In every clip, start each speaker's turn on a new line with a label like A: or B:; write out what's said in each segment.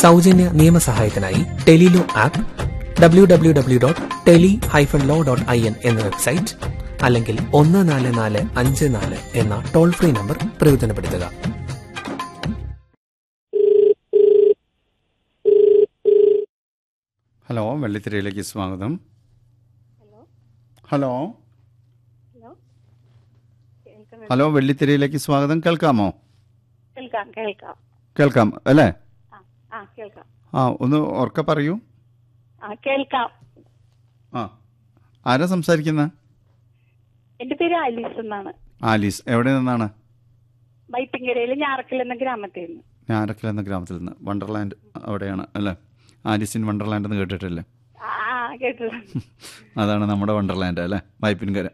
A: സൗജന്യ നിയമസഹായത്തിനായി tele law app W W W dot tele hyphen law dot I N എന്ന website അല്ലെങ്കിൽ ഒന്ന് നാല് നാല് അഞ്ച് നാല് എന്ന ടോൾ ഫ്രീ നമ്പർ പ്രയോജനപ്പെടുത്തുക
B: ഹലോ വെള്ളിത്തിരയിലേക്ക് സ്വാഗതം ഹലോ ഹലോ വെള്ളിത്തിരയിലേക്ക് സ്വാഗതം കേൾക്കാമോ
C: കേൾക്കാം കേൾക്കാം
B: കേൾക്കാം അല്ലേ
C: ആ ആ കേൾക്കാം
B: ആ ഒന്ന് ഉറക്കെ പറയൂ
C: ആ കേൾക്കാം
B: ആ ആരാ സംസാരിക്കുന്ന
C: എന്റെ പേര് ആലീസ് എന്നാണ്
B: ആലീസ് എവിടെ നിന്നാണ്
C: വൈപ്പിങ്കരയിൽ ഞാറക്കൽ എന്ന ഗ്രാമത്തിൽ നിന്ന്
B: ഞാറക്കൽ എന്ന ഗ്രാമത്തിൽ നിന്ന് വണ്ടർലാൻഡ് അവിടെയാണ് അല്ലേ ആലീസ് ഇൻ വണ്ടർലാൻഡ് എന്ന് കേട്ടിട്ടില്ലേ
C: ആ ആ കേട്ടിട്ടുണ്ട്
B: അതാണ് നമ്മുടെ വണ്ടർലാൻഡ് അല്ലേ വൈപ്പിൻകര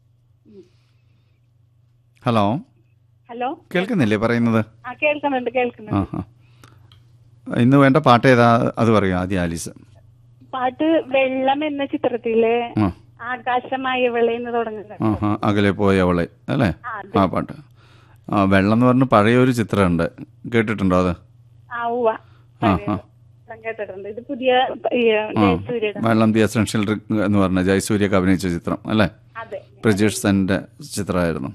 B: ഹലോ
C: ഹലോ
B: കേൾക്കുന്നില്ലേ പറയുന്നത്
C: ആ കേൾക്കുന്നുണ്ട്
B: ആ
C: കേൾക്കുന്നുണ്ട്
B: ആ ഇന്ന് വേണ്ട പാട്ട് ഏതാ അത് പറയൂ ആദ്യം ആലീസ്
C: പാട്ട് വെള്ളം എന്ന ചിത്രത്തിലെ
B: ആ
C: ആകാശമായ വിളയെന്ന് തുടങ്ങുന്നത്
B: ആ ആ അകലെ പോയ അവളെ അല്ലേ
C: ആ, അതെ.
B: ആ പാട്ട് ആ വെള്ളം എന്ന് പറഞ്ഞ് പഴയ ഒരു ചിത്രമുണ്ട് കേട്ടിട്ടുണ്ടോ അത്
C: ആ ഉവ്വ
B: ആ ആ
C: ഞാൻ കേട്ടിട്ടുണ്ട് ഇത് പുതിയ ഈ,
B: ആ
C: ജയസൂര്യയുടെ
B: വെള്ളം ദി എസൻഷ്യൽ ഡ്രിങ്ക് എന്ന് പറഞ്ഞ ജയസൂര്യക്ക് അഭിനയിച്ച ചിത്രം അല്ലേ
C: അതെ
B: പ്രജേഷ് സെൻ്റെ ചിത്രമായിരുന്നു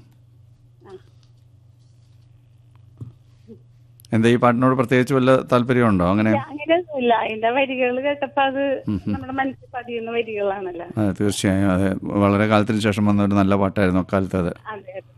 B: എന്താ ഈ പാട്ടിനോട് പ്രത്യേകിച്ച് വല്ല താല്പര്യമുണ്ടോ അങ്ങനെ
C: അങ്ങനെയൊന്നുമില്ല അതിന്റെ വരികൾ കേട്ടപ്പോ അത് നമ്മുടെ മനസ്സിൽ പതിയുന്ന വരികളാണല്ലോ
B: ആ, തീർച്ചയായും അതെ വളരെ കാലത്തിന് ശേഷം വന്ന ഒരു നല്ല പാട്ടായിരുന്നു അക്കാലത്ത് അത്
C: അതെ അതെ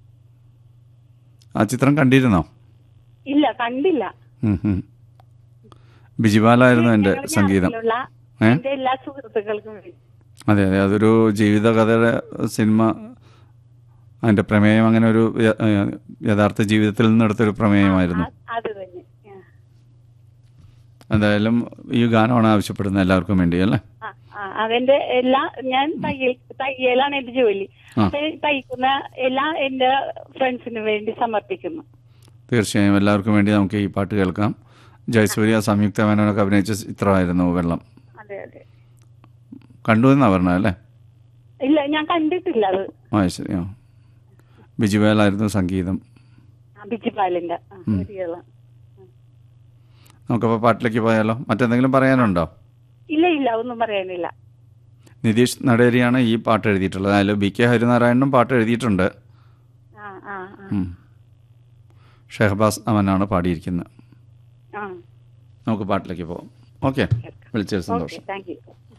B: ആ ചിത്രം കണ്ടിരുന്നോ
C: ഇല്ല കണ്ടില്ല
B: ഉം, ഉം. ബിജിപാലായിരുന്നു എൻ്റെ
C: ഞങ്ങൾ
B: സംഗീതം
C: ഞായറിലുള്ള
B: ഏ?
C: എന്റെ എല്ലാ സുഹൃത്തുക്കൾക്കും വേണ്ടി
B: അതെ അതെ അതൊരു ജീവിതകഥയുടെ സിനിമ അതിൻ്റെ പ്രമേയം അങ്ങനെ ഒരു യ- യ- യഥാർത്ഥ ജീവിതത്തിൽ നിന്നെടുത്തൊരു പ്രമേയമായിരുന്നു
C: ആ, അത് തന്നെ ആ.
B: എന്തായാലും ഈ ഗാനമാണ് ആവശ്യപ്പെടുന്നത് എല്ലാവർക്കും വേണ്ടി അല്ലേ
C: ആ, ആ, അതെന്റെ എല്ലാ ഞാൻ തയ്യൽ തയ്യലാണ് എന്റെ ജോലി
B: ആ.
C: അപ്പൊ ഈ തയ്ക്കുന്ന എല്ലാ എന്റെ ഫ്രണ്ട്സിന് വേണ്ടി സമർപ്പിക്കുന്നു
B: തീർച്ചയായും എല്ലാവർക്കും വേണ്ടി നമുക്ക് ഈ പാട്ട് കേൾക്കാം ജയസൂര്യ സംയുക്ത മേനോനൊക്കെ അഭിനയിച്ച ചിത്രമായിരുന്നു വെള്ളം
C: അതെ അതെ
B: കണ്ടു എന്നാണ് പറഞ്ഞത് അല്ലേ
C: ഇല്ല ഞാൻ കണ്ടിട്ടില്ല അത്
B: ആ ശരി ആ ബിജുവേലായിരുന്നു സംഗീതം
C: ആ, ബിജിപാലിന്റെ ആ, വരികളാണ്
B: നമുക്കപ്പോൾ പാട്ടിലേക്ക് പോയാലോ മറ്റെന്തെങ്കിലും പറയാനുണ്ടോ
C: ഇല്ല ഇല്ല ഒന്നും പറയാനില്ല
B: നിതീഷ് നടേരിയാണ് ഈ പാട്ട് എഴുതിയിട്ടുള്ളത് അതിൽ ബി കെ ഹരിനാരായണനും പാട്ട് എഴുതിയിട്ടുണ്ട്
C: ആ ആ ആ,
B: ഉം. ഷെഹബാസ് അമനാണ് പാടിയിരിക്കുന്നത്
C: ആ
B: നമുക്ക് പാട്ടിലേക്ക് പോകാം ഓക്കെ വിളിച്ചൊരു
C: ഓക്കെ
B: സന്തോഷം
C: താങ്ക് യു